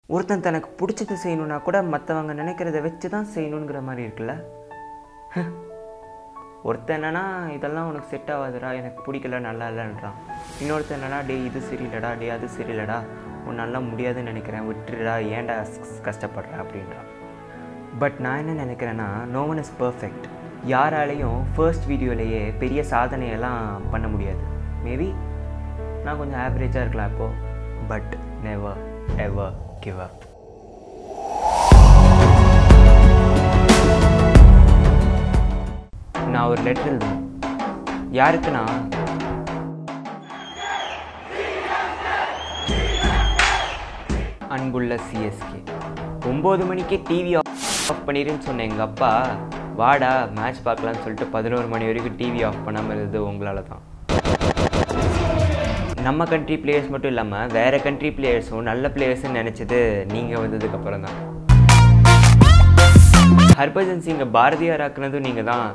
ஒருத்தன் தனக்கு பிடிச்சது செய்யணுன்னா கூட மற்றவங்க நினைக்கிறத வச்சு தான் செய்யணுங்கிற மாதிரி இருக்குல்ல ஒருத்தன் என்னன்னா இதெல்லாம் உனக்கு செட் ஆகாதுடா எனக்கு பிடிக்கல நல்லா இல்லைன்றான் இன்னொருத்தன் என்னன்னா டே இது சரியில்லடா டே அது சரியில்லடா உன்னால முடியாதுன்னு நினைக்கிறேன் விட்டுடுடா ஏன்டா ஸ்- கஷ்டப்படுற அப்படின்றான் பட் நான் என்ன நினைக்கிறேன்னா நோ ஒன் இஸ் பர்ஃபெக்ட் யாராலையும் ஃபர்ஸ்ட் வீடியோலேயே பெரிய சாதனையெல்லாம் பண்ண முடியாது மேபி நான் கொஞ்சம் ஆவரேஜாக இருக்கலாம் இப்போது but never ever give up நான் ஒரு லெட்டர் எழுதுவேன் யாருக்குன்னா அன்புள்ள சிஎஸ்கே ஒம்பது மணிக்கே டிவி ஆஃப் பண்ணிடுன்னு சொன்ன எங்கள் அப்பா வாடா மேட்ச் பார்க்கலாம்னு சொல்லிட்டு பதினோரு மணி வரைக்கும் டிவி ஆஃப் பண்ணாமல் இருந்தது உங்களால் தான் நம்ம கண்ட்ரி பிளேயர்ஸ் மட்டும் இல்லாமல் வேறு கண்ட்ரி பிளேயர்ஸும் நல்ல பிளேயர்ஸ்னு நினச்சது நீங்கள் வந்ததுக்கப்புறம் தான் ஹர்பஜன் சிங்கை பாரதியார் ஆக்குனதும் நீங்கள் தான்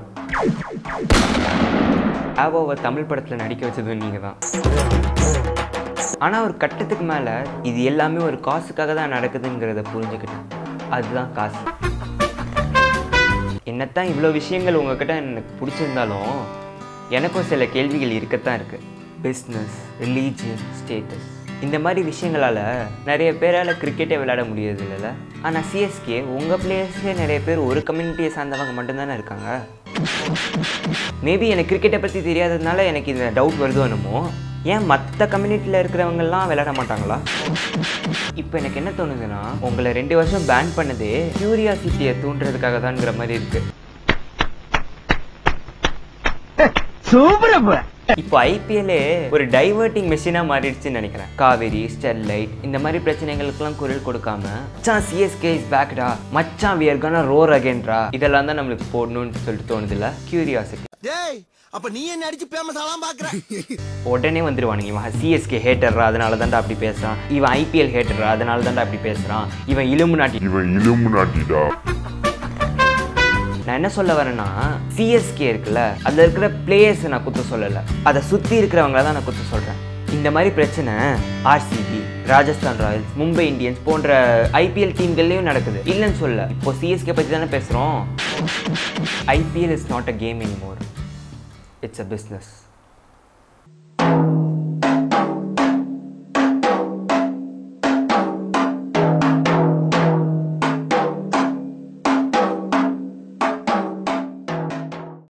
ஆவோவை தமிழ் படத்தில் நடிக்க வச்சதும் நீங்கள் தான் ஆனால் ஒரு கட்டத்துக்கு மேலே இது எல்லாமே ஒரு காசுக்காக தான் நடக்குதுங்கிறத புரிஞ்சுக்கிட்டேன் அதுதான் காசு என்னத்தான் இவ்வளோ விஷயங்கள் உங்ககிட்ட எனக்கு பிடிச்சிருந்தாலும் எனக்கும் சில கேள்விகள் இருக்கத்தான் இருக்குது பிஸ்னஸ் ரிலீஜியன் ஸ்டேட்டஸ் இந்த மாதிரி விஷயங்களால் நிறைய பேரால் கிரிக்கெட்டே விளையாட முடியாது இல்லைல்ல ஆனால் சிஎஸ்கே உங்கள் பிளேயர்ஸ்லேயே நிறைய பேர் ஒரு கம்யூனிட்டியை சார்ந்தவங்க மட்டும்தானே இருக்காங்க மேபி எனக்கு கிரிக்கெட்டை பற்றி தெரியாததுனால எனக்கு இந்த டவுட் வருதோ என்னமோ ஏன் மற்ற கம்யூனிட்டியில் இருக்கிறவங்கெல்லாம் விளையாட மாட்டாங்களா இப்போ எனக்கு என்ன தோணுதுன்னா உங்களை ரெண்டு வருஷம் பேன் பண்ணதே கியூரியாசிட்டியை தூண்டுறதுக்காக தான்ங்கிற மாதிரி இருக்கு இப்போ ஐபிஎல்லே ஒரு டைவர்ட்டிங் மெஷினா மாறிடுச்சுன்னு நினைக்கிறேன் காவேரி ஸ்டெர்லைட் இந்த மாதிரி பிரச்சனைகளுக்கெல்லாம் குரல் கொடுக்காம மச்சான் சிஎஸ்கே இஸ் பேக்டா மச்சான் வியர் கனா ரோர் அகேன்ரா இதெல்லாம் தான் நம்மளுக்கு போடணும்னு சொல்லிட்டு தோணுதுல்ல கியூரியாசிட்டி டேய் அப்ப நீ என்ன அடிச்சு பேமஸ் ஆலாம் பாக்குற உடனே வந்துருவானுங்க இவன் சிஎஸ்கே ஹேட்டர்ரா அதனால தான்டா அப்படி பேசுறான் இவன் ஐபிஎல் ஹேட்டர்ரா அதனால தான்டா அப்படி பேசுறான் இவன் இலும்பு நாட்டி இவன் இலும்பு நாட்டிடா நான் என்ன சொல்ல வரேன்னா சிஎஸ்கே இருக்குல்ல அதில் இருக்கிற பிளேயர்ஸ் நான் குத்த சொல்லலை அதை சுற்றி இருக்கிறவங்கள தான் நான் குத்த சொல்கிறேன் இந்த மாதிரி பிரச்சனை RCB Rajasthan Royals Mumbai Indians போன்ற ஐபிஎல் டீம்கள்லேயும் நடக்குது இல்லைன்னு சொல்ல இப்போ சிஎஸ்கே பற்றி தானே பேசுகிறோம் IPL is not a game anymore it's a business